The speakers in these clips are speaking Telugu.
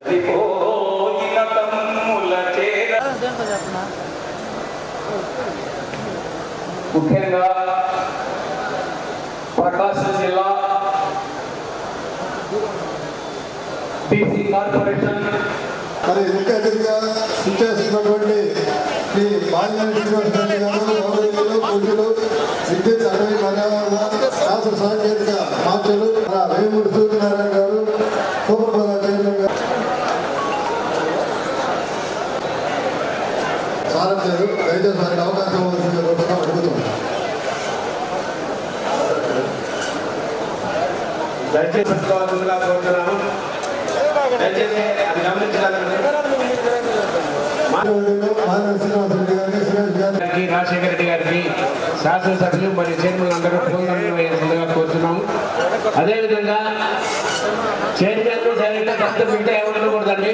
పోయిన తమ్ముల చేర ముఖ్యంగా ప్రకాశం జిల్లా బీసీ కార్పొరేషన్ మరి ముఖ్య అతిథిగా ఇచ్చేసినటువంటి శ్రీ బాలినేని శ్రీనివాసరెడ్డి గారు గౌరవనీయులు పూజ్యులు విద్యుత్ అటవీ పర్యావరణ శాస్త్ర సాంకేతిక మార్చులు వేమూరి సూర్యనారాయణ గారు సూపర్ చైర్మన్ గారు సారథ్యులు దయచేసి వారికి అవకాశం ఇవ్వాల్సిందిగా కోరుతున్నాం, అడుగుతున్నాం దయచేసి పెట్టుకోవాల్సిందిగా కోరుతున్నాము దయచేసి అది గమనించాలని మానవుడు మానవ శ్రీనివాసరెడ్డి గారికి సురేష్ గారు గారికి రాజశేఖర రెడ్డి గారికి శాసనసభ్యులు మరియు చైర్మన్ అందరూ పూర్ణంగా వేయాల్సిందిగా కోరుతున్నాము అదేవిధంగా చైర్మన్ డైరెక్టర్ దత్తు బిడ్డ ఎవరు ఉండకూడదండి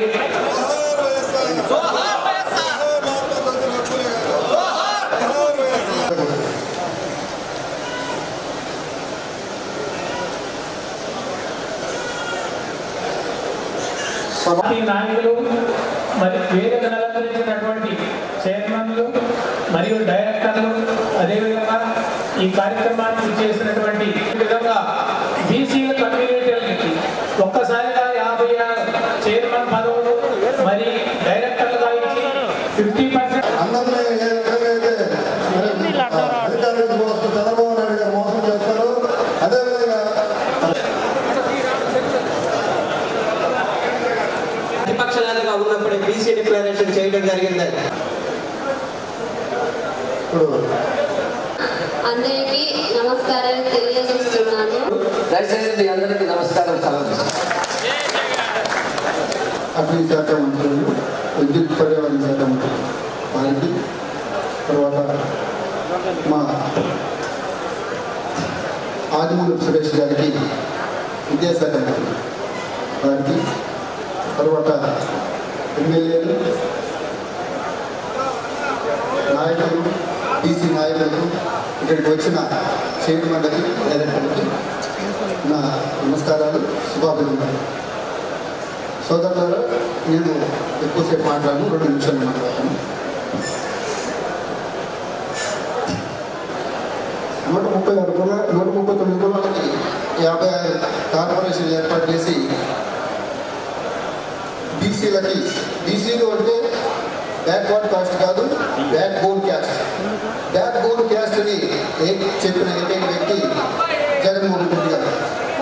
పార్టీ నాయకులు మరి వేదిక అలంకరించినటువంటి చైర్మన్లు మరియు డైరెక్టర్లు అదేవిధంగా ఈ కార్యక్రమాన్ని చేసినటువంటి ఈ విధంగా బీసీల కమ్యూనిటీలకి ఒక్కసారిగా యాభై ఆరు చైర్మన్ పదవులు మరి డైరెక్టర్లుగా ఇచ్చి ఫిఫ్టీ పర్సెంట్ అందరినీ ఏ విధంగా అయితే మరి అధికారులకు మోసం చంద్రబాబు నాయుడు గారు మోసం చేస్తారు అదేవిధంగా ప్రతిపక్షాలుగా ఉన్నప్పుడే బీసీ డిక్లరేషన్ చేయడం జరిగింది ఇప్పుడు అందరికీ నమస్కారాలు తెలియజేస్తున్నాను దయచేసి అందరికీ నమస్కారం సెలవు అటవీ శాఖ మంత్రులు విద్యుత్ పర్యావరణ శాఖ మంత్రులు వారికి తర్వాత మా ఆదిమూల సురేష్ గారికి విద్యాశాఖ మంత్రులు వారికి తర్వాత ఎమ్మెల్యేలు నాయకులు బీసీ నాయకులకు ఇక్కడికి వచ్చిన చైర్మన్లకి డైరెక్టర్లకి నా నమస్కారాలు శుభాభినందనలు సోదరులారా నేను ఎక్కువసేపు మాట్లాడను రెండు నిమిషాలు మాట్లాడతాను నూట ముప్పై ఆరు కుల నూట ముప్పై తొమ్మిది కులాలకి యాభై ఆరు కార్పొరేషన్లు ఏర్పాటు చేసి బీసీలకి బీసీలు అంటే బ్యాక్వర్డ్ కాస్ట్ కాదు backbone caste backbone caste అని ఏ చెప్పిన ఏకైక వ్యక్తి జగన్మోహన్ రెడ్డి గారు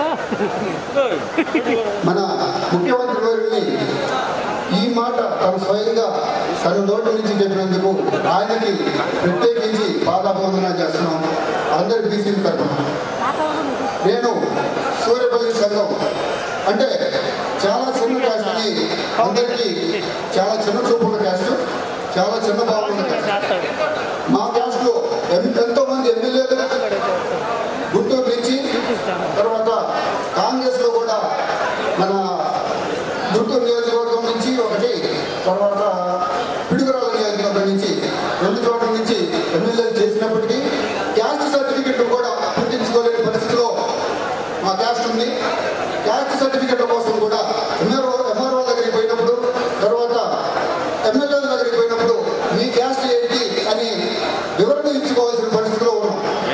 మన ముఖ్యమంత్రి గారిని ఈ మాట తన స్వయంగా తన నోటి నుంచి చెప్పినందుకు ఆయనకి ప్రత్యేకించి పాదాభివందన చేస్తున్నాం అందరి బీసీలు తరఫున నేను సూర్యపల్లి సంఘం అంటే చాలా చిన్న క్యాస్ట్ని అందరికీ చాలా చిన్న చూపున్న క్యాస్ట్ చాలా చిన్న భావం ఉన్న క్యాస్ట్ మా క్యాస్ట్లో ఎన్- ఎంతో మంది ఎమ్మెల్యేలు గుంటూరు నుంచి తర్వాత కాంగ్రెస్ లో కూడా మన గుంటూరు నియోజకవర్గం నుంచి ఒకటి తర్వాత పిడుగురాల నియోజకవర్గం నుంచి రెండు చోట్ల నుంచి ఎమ్మెల్యేలు చేసినప్పటికీ క్యాస్ట్ సర్టిఫికెట్ కూడా గుర్తించుకోలేని పరిస్థితిలో మా క్యాస్ట్ ఉంది క్యాస్ట్ సర్టిఫికెట్ కోసం కూడా ఎంఆర్ఓ ఎంఆర్ఓ దగ్గరికి పోయినప్పుడు తర్వాత ఎమ్మెల్యేల దగ్గరికి పోయినప్పుడు మీ క్యాస్ట్ ఏంటి అని వివరణ ఇచ్చుకోవాల్సిన పరిస్థితిలో ఉన్నాం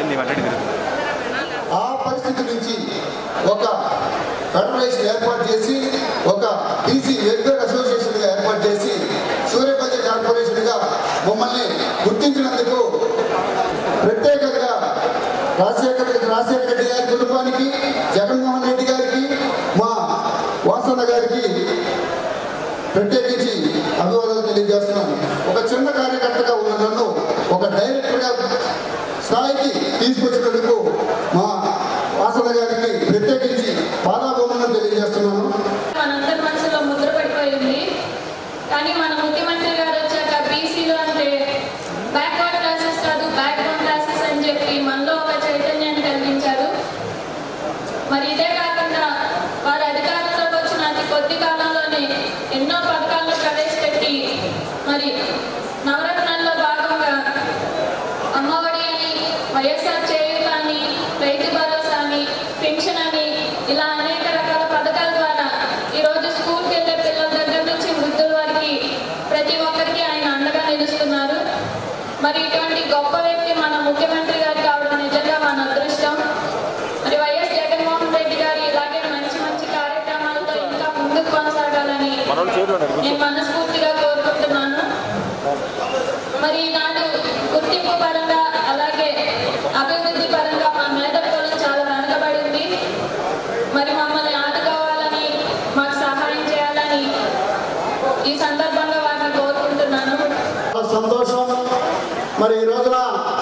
ఆ పరిస్థితి నుంచి ఒక ఫెడరేషన్ ఏర్పాటు చేసి ఒక బీసీ వెల్ఫేర్ అసోసియేషన్ గా ఏర్పాటు చేసి సూర్యపల్లి కార్పొరేషన్ గా మమ్మల్ని గుర్తించినందుకు ప్రత్యేకంగా రాజశేఖర రాజశేఖర రెడ్డి గారి కుటుంబానికి జగన్మోహన్ రెడ్డి గారికి మా వాసన్న గారికి ప్రత్యేకించి అభివాదాలు తెలియజేస్తున్నాను ఒక చిన్న కార్యకర్తగా ఉన్న నన్ను ఒక డైరెక్టర్గా స్థాయికి తీసుకొచ్చినందుకు మా వాసన గారికి ప్రత్యేకించి పాదాభూమనం తెలియజేస్తున్నాను మనందరి మనసులో ముద్ర పడిపోయింది కానీ మన ముఖ్యమంత్రి గారు వచ్చాక బీసీలు అంటే బ్యాక్వర్డ్ క్లాసెస్ కాదు బ్యాక్ బోన్ క్లాసెస్ అని చెప్పి మనలో ఒక చైతన్యాన్ని కలిగించారు మరి ఇదే కాకుండా వారు అధికారంలోకి వచ్చిన అతి కొద్ది కాలంలోనే ఎన్నో పథకాలను ప్రవేశపెట్టి మరి నవరత్నాల్లో భాగంగా అమ్మఒడి అని వైఎస్ఆర్ చేయూత అని రైతు భరోసా అని పెన్షన్ అని ఇలా అనేక రకాల పథకాల ద్వారా ఈరోజు స్కూల్కి వెళ్ళే పిల్లల దగ్గర మరి ఇటువంటి గొప్ప వ్యక్తి మన ముఖ్యమంత్రి గారు కావడం నిజంగా మన అదృష్టం మరి వైఎస్ జగన్మోహన్ రెడ్డి గారు ఇలాగే మంచి మంచి కార్యక్రమాలతో ఇంకా ముందుకు కొనసాగాలని నేను మనస్ఫూర్తిగా కోరుకుంటున్నాను మరి ఈనాడు గుర్తింపు పరంగా అలాగే అభివృద్ధి పరంగా మా మేధకులు చాలా వెనకబడింది మరి మమ్మల్ని ఆదుకోవాలని మాకు సహాయం చేయాలని ఈ సందర్భంగా వారిని కోరుకుంటున్నాను చాలా సంతోషం మరి ఈ రోజున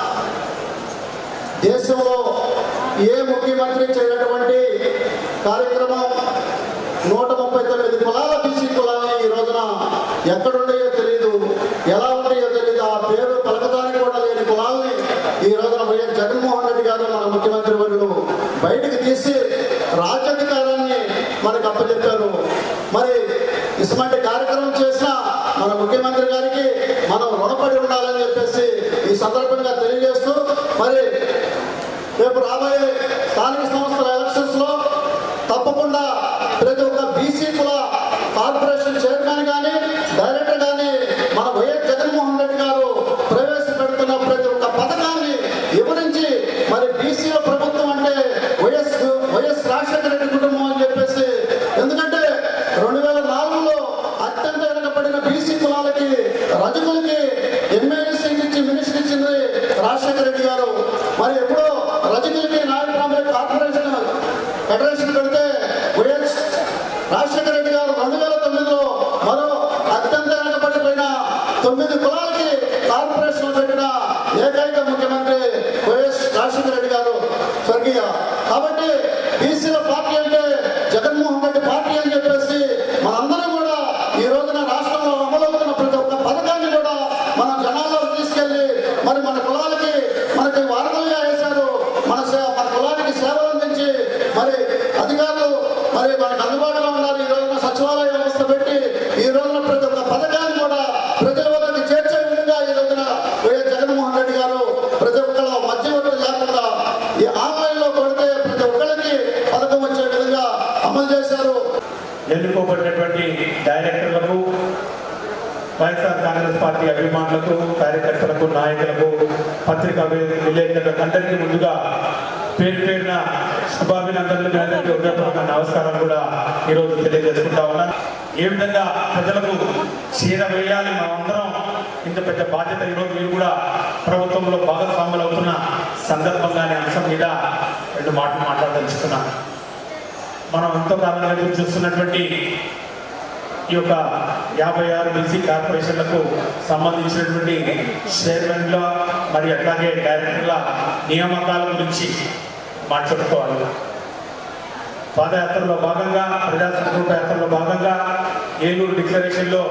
దేశంలో ఏ ముఖ్యమంత్రి చేయనటువంటి కార్యక్రమం నూట ముప్పై తొమ్మిది కులాల బీసీ కులాలని ఈ రోజున ఎక్కడున్నాయో తెలియదు ఎలా ఉన్నాయో తెలియదు ఆ పేరు పలకడానికి కూడా లేని కులాలని ఈ రోజున వైఎస్ జగన్మోహన్ రెడ్డి గారు మన ముఖ్యమంత్రి వర్యులు బయటకు తీసి రాజ్యాధికారాన్ని మనకు అప్పచెప్పారు మరి ఇటువంటి కార్యక్రమం చేసిన మన ముఖ్యమంత్రి గారికి మనం రుణపడి ఉండాలని చెప్పేసి ఈ సందర్భంగా తెలియజేస్తూ మరి రేపు రాబోయే స్థానిక సంస్థల ఎలక్షన్స్ లో తప్పకుండా ప్రతి ఒక్క బీసీ కుల కార్పొరేషన్ చైర్మన్ కానీ డైరెక్టర్ కానీ మన వైఎస్ జగన్మోహన్ రెడ్డి గారు ప్రవేశపెడుతున్న ప్రతి ఒక్క పథకాన్ని వివరించి మరి బీసీల ప్రభుత్వం అంటే వైఎస్ వైఎస్ రాజశేఖర రెడ్డి కుటుంబం అని చెప్పేసి ఎందుకంటే రెండు వేల నాలుగులో అత్యంత వెనుకబడిన బీసీ కులాలకి రజకులకి ఎమ్మెల్యే సీట్ ఇచ్చి మినిస్టర్ ఇచ్చింది రాజశేఖర రెడ్డి గారు మరి ఎప్పుడో రజకులకి నాయకురాముల కార్పొరేషన్ ఫెడరేషన్ పెడితే వైఎస్ రాజశేఖర రెడ్డి గారు రెండు వేల తొమ్మిదిలో మరో అత్యంత వెనుకబడిపోయిన తొమ్మిది కులాలకి కార్పొరేషన్ పెట్టిన ఏకైక ముఖ్యమంత్రి వైఎస్ రాజశేఖర రెడ్డి గారు స్వర్గీయ కాబట్టి బీసీల పార్టీ అంటే జగన్మోహన్ రెడ్డి పార్టీ అని చెప్పేసి మనందరం కూడా ఈ రోజున రాష్ట్రంలో అమలవుతున్న ప్రతి ఒక్క పథకాన్ని కూడా మన జనాల్లోకి తీసుకెళ్లి మరి మన కులాలకి మనకి వారధులుగా వేశారు మన సే- మన కులానికి సేవలు అందించి మరి అధికారులు మరి మనకు అందుబాటులో ఉన్నారు ఈ రోజున సచివాలయ వ్యవస్థ పెట్టి ఈ రోజున ప్రతి ఒక్క పథకాన్ని కూడా ప్రజల వద్దకు చేర్చే విధంగా ఈ రోజున వైఎస్ జగన్మోహన్ రెడ్డి గారు ప్రతి ఒక్కళ్ళ మధ్యవర్తి లేకుండా ఈ ఆన్లైన్ లో కొడితే ప్రతి ఒక్కరికి పథకం వచ్చే విధంగా అమలు చేశారు ఎన్నుకోబడినటువంటి డైరెక్టర్లకు వైఎస్ఆర్ కాంగ్రెస్ పార్టీ అభిమానులకు కార్యకర్తలకు నాయకులకు పత్రికా వే- విలేకరులకు అందరికీ ముందుగా పేరు పేరున శుభాభినందనలు మీ అందరికీ హృదయపూర్వక నమస్కారాలు కూడా ఈరోజు తెలియజేసుకుంటా ఉన్నాను ఏ విధంగా ప్రజలకు చీర వేయాలి మనమందరం ఇంత పెద్ద బాధ్యత ఈరోజు మీరు కూడా ప్రభుత్వంలో భాగస్వాములు అవుతున్న సందర్భంగానే అంశం మీద రెండు మాటలు మాట్లాడదలుచుకున్నాను మనం ఎంతో కాలంగా ఎదురు చూస్తున్నటువంటి ఈ యొక్క యాభై ఆరు బీసీ కార్పొరేషన్లకు సంబంధించినటువంటి చైర్మన్ల మరి అట్లాగే డైరెక్టర్ల నియామకాల గురించి మాట్లాడుకోవాలి పాదయాత్రలో భాగంగా ప్రజా సంకల్ప యాత్రలో భాగంగా ఏలూరు డిక్లరేషన్లో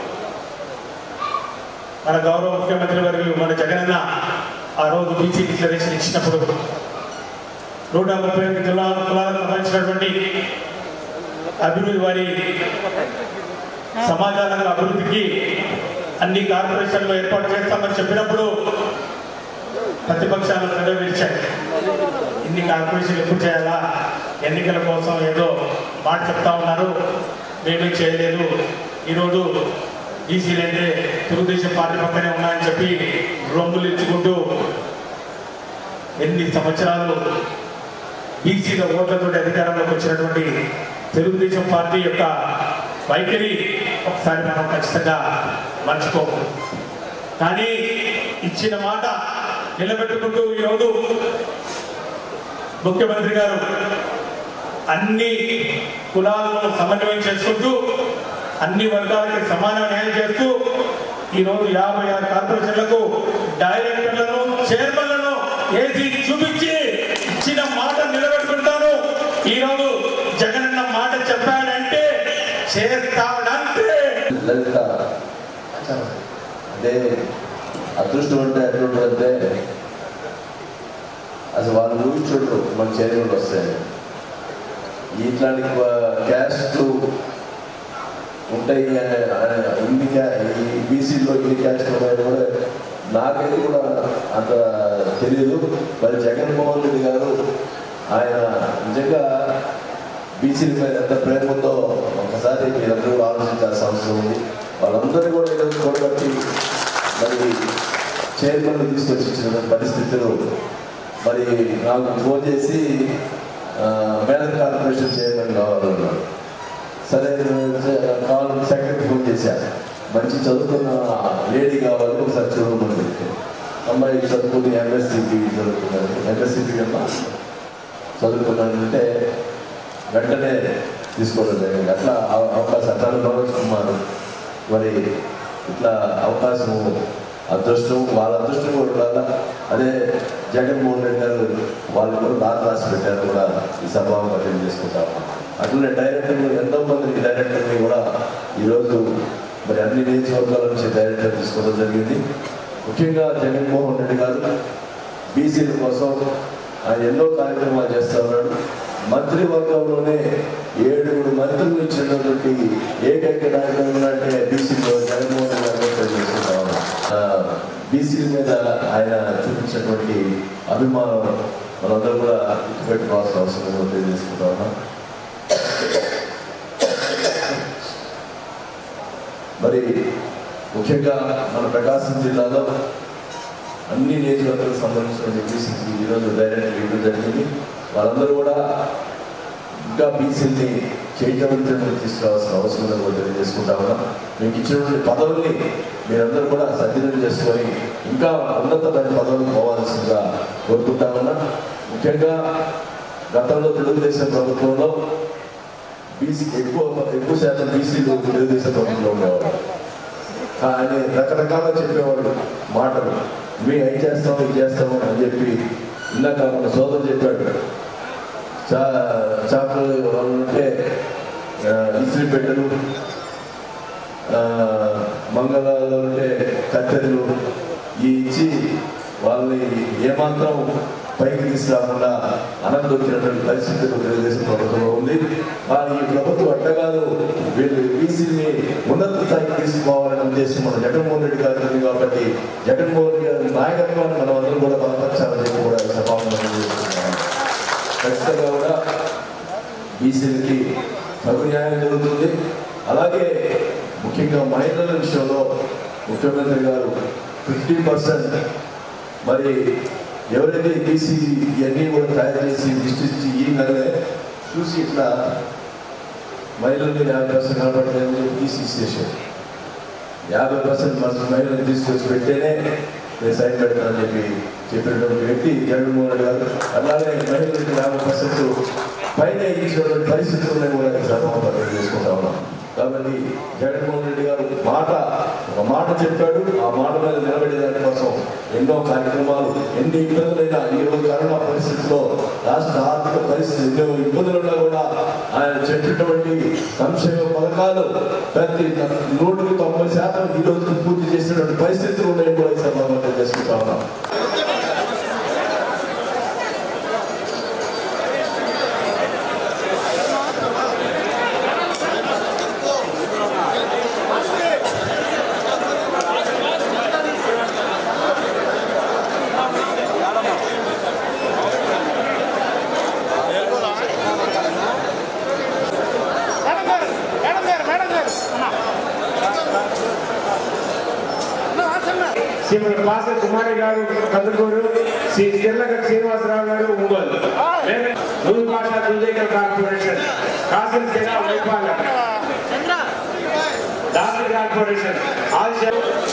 మన గౌరవ ముఖ్యమంత్రి వర్యులు మన జగనన్న ఆ రోజు బీసీ డిక్లరేషన్ ఇచ్చినప్పుడు నూట ముప్పై ఎనిమిది జిల్లాల కులాలకు సంబంధించినటువంటి అభివృద్ధి వారి సమాజ రంగ అభివృద్ధికి అన్ని కార్పొరేషన్లు ఏర్పాటు చేస్తామని చెప్పినప్పుడు ప్రతిపక్షాలు నెరవేర్చాయి ఇన్ని కార్పొరేషన్లు ఎప్పుడు చేయాలా ఎన్నికల కోసం ఏదో మాట చెప్తా ఉన్నారు మేమే చేయలేదు ఈరోజు బీసీలైతే తెలుగుదేశం పార్టీ పక్కనే ఉన్నాయని చెప్పి రొమ్ములు ఇచ్చుకుంటూ ఎన్ని సంవత్సరాలు బీసీల ఓట్లతో అధికారంలోకి వచ్చినటువంటి తెలుగుదేశం పార్టీ యొక్క వైఖరి ఒకసారి మనం ఖచ్చితంగా మర్చిపోము కానీ ఇచ్చిన మాట నిలబెట్టుకుంటూ ఈరోజు ముఖ్యమంత్రి గారు అన్ని కులాలను సమన్వయం చేసుకుంటూ అన్ని వర్గాలకి సమాన న్యాయం చేస్తూ ఈరోజు యాభై ఆరు కార్పొరేషన్లకు డైరెక్టర్లను చైర్మన్లను ఏసీ చూపించి ఇచ్చిన మాట నిలబెట్టుకుంటాను ఈరోజు జగనన్న మాట చెప్పాడంటే చేస్తాడంటే లలిత అంటే అదృష్టం అంటే ఎట్లుంటుందంటే అసలు వాళ్ళు ఊహించుండ్రు మన చైర్మన్ వస్తాయి ఇట్లాంటి క్యాస్ట్ ఉంటాయి అనే- అనే ఇన్ని క్యా ఈ బీసీలో ఇన్ని క్యాస్ట్ ఉన్నాయని కూడా నాకైతే కూడా అంత తెలియదు మరి జగన్మోహన్ రెడ్డి గారు ఆయన నిజంగా బీసీల మీద ఎంత ప్రేమ ఉందో ఒకసారి మీరందరూ కూడా ఆలోచించాల్సిన అవసరం ఉంది వాళ్ళందరూ కూడా ఈరోజు కూడబట్టి మరి చైర్మన్ తీసుకొచ్చి ఇచ్చిన పరిస్థితులు మరి నాకు ఫోన్ చేసి ఆ, మేనర్ కార్పొరేషన్ చైర్మన్ కావాలన్నాడు సరే కాల్ సెక్రటరీ ఫోన్ చేశాను మంచి చదువుకున్న లేడీ కావాలి ఒకసారి చూడమని చెప్పి అమ్మాయి చదువుకుని ఎంఎస్సిపి చదువుకున్నాను ఎంఎస్సిపి కన్నా చదువుకున్నానంటే వెంటనే తీసుకోవడం జరిగింది అట్లా అవ- అవకాశం అట్లా మనోజ్ కుమార్ మరి ఇట్లా అవకాశం అదృష్టం వాళ్ళ అదృష్టం కూడా ఉండాలా అదే జగన్మోహన్ రెడ్డి గారు వాళ్ళు కూడా దారి రాసి పెట్టారు కూడా ఈ సభావం పట్టణం చేసుకుంటాము అట్లనే డైరెక్టర్లు ఎంతో మంది డైరెక్టర్ని కూడా ఈరోజు మరి అన్ని నియోజకవర్గాల నుంచి డైరెక్టర్ తీసుకోవడం జరిగింది ముఖ్యంగా జగన్మోహన్ రెడ్డి గారు బీసీల కోసం ఆయన ఎన్నో కార్యక్రమాలు చేస్తా ఉన్నాడు మంత్రివర్గంలోనే ఏడుగురు మంత్రులు ఇచ్చినటువంటి ఏకైక నాయకుడు అంటే బీసీలో జగన్మోహన్ రెడ్డి గారు తెలియజేసుకుంటా ఉన్నాం. ఆ, బీసీల మీద ఆయన చూపించినటువంటి అభిమానం మనందరూ కూడా గుర్తుపెట్టుకోవాల్సిన అవసరం ఉందని తెలియజేసుకుంటా ఉన్నాం మరి ముఖ్యంగా మన ప్రకాశం జిల్లాలో అన్ని నియోజకవర్గాలకు సంబంధించిన బీసీకి ఈరోజు డైరెక్ట్ ఇవ్వడం జరిగింది వాళ్ళందరూ కూడా ఇంకా బీసీని చైతన్యంగా తీసుకురావాల్సిన అవసరం ఉందని కూడా తెలియజేసుకుంటా ఉన్నాం మీకు ఇచ్చినటువంటి పదవుల్ని మీరందరూ కూడా సద్వినియోగం చేసుకొని ఇంకా ఉన్నతమైన పదవులు పోవాల్సిందిగా కోరుకుంటా ఉన్నా ముఖ్యంగా గతంలో తెలుగుదేశం ప్రభుత్వంలో బీసీ ఎక్కువ ఎక్కువ శాతం బీసీలు తెలుగుదేశం ప్రభుత్వంలో ఉండేవారు ఆయన రకరకాలుగా చెప్పేవాడు మాటలు మేము ఏం చేస్తాం ఇది చేస్తాము అని చెప్పి ఇందాక మన సోదరు చెప్పాడు చా చేపలు ఉంటే ఆ, ఇస్త్రీ పెట్టెలు ఆ, మంగళాలు ఉంటే కత్తెరలు ఈ ఇచ్చి వాళ్ళని ఏమాత్రం పైకి తీసుకురాకుండా అనంతొచ్చినటువంటి పరిస్థితులు తెలుగుదేశం ప్రభుత్వంలో ఉంది కానీ ఈ ప్రభుత్వం అడ్డగాలు వీళ్ళు బీసీని ఉన్నత స్థాయికి తీసుకోవాలనే ఉద్దేశం మన జగన్మోహన్ రెడ్డి గారు ఉంది కాబట్టి జగన్మోహన్ రెడ్డి గారి నాయకత్వాన్ని మనం అందరం కూడా బలపరచాలని చెప్పి కూడా ఈ సభాముఖంగా తెలియజేస్తున్నాను. ఖచ్చితంగా కూడా బీసీలకి తగు న్యాయం జరుగుతుంది అలాగే ముఖ్యంగా మహిళల విషయంలో ముఖ్యమంత్రి గారు ఫిఫ్టీ పర్సెంట్ మరి ఎవరైతే బీసీ ఇవన్నీ కూడా తయారు చేసి డిస్ట్రిక్ట్ ఈ నెలలే చూసి ఇట్లా మహిళలు యాభై పర్సెంట్ కనబడలేదు బీసీ చేశారు యాభై పర్సెంట్ మన మహిళలు తీసుకొచ్చి పెట్టేనే నేను సైన్ పెడతానని చెప్పి చెప్పినటువంటి వ్యక్తి జగన్మోహన్ రెడ్డి గారు అలాగే మహిళలకు యాభై పర్సెంట్ పైన ఇచ్చినటువంటి పరిస్థితులను కూడా ఈ సభాపతి చేసుకుంటా ఉన్నాం కాబట్టి జగన్మోహన్ రెడ్డి గారు మాట ఒక మాట చెప్పాడు ఆ మాట మీద నిలబడే దానికోసం ఎన్నో కార్యక్రమాలు ఎన్ని ఇబ్బందులైనా ఈ రోజు కరోనా పరిస్థితిలో రాష్ట్ర ఆర్థిక పరిస్థితి ఎన్నో ఇబ్బందులున్నా కూడా ఆయన చెప్పినటువంటి సంక్షేమ పథకాలు ప్రతి నూటికి తొంభై శాతం ఈ రోజు పూర్తి చేసినటువంటి పరిస్థితులు ఉన్నాయి కూడా ఈ సభాపతి చేసుకుంటా ఉన్నాం శ్రీమతి పాస కుమారి గారు కందుకూరు శ్రీ జిల్లగట్ శ్రీనివాసరావు గారు ఒంగోలు నూరు భాష దుర్దేకర్ కార్పొరేషన్ కాసిం జిల్లా వైపాలెం దాసి కార్పొరేషన్ ఆల్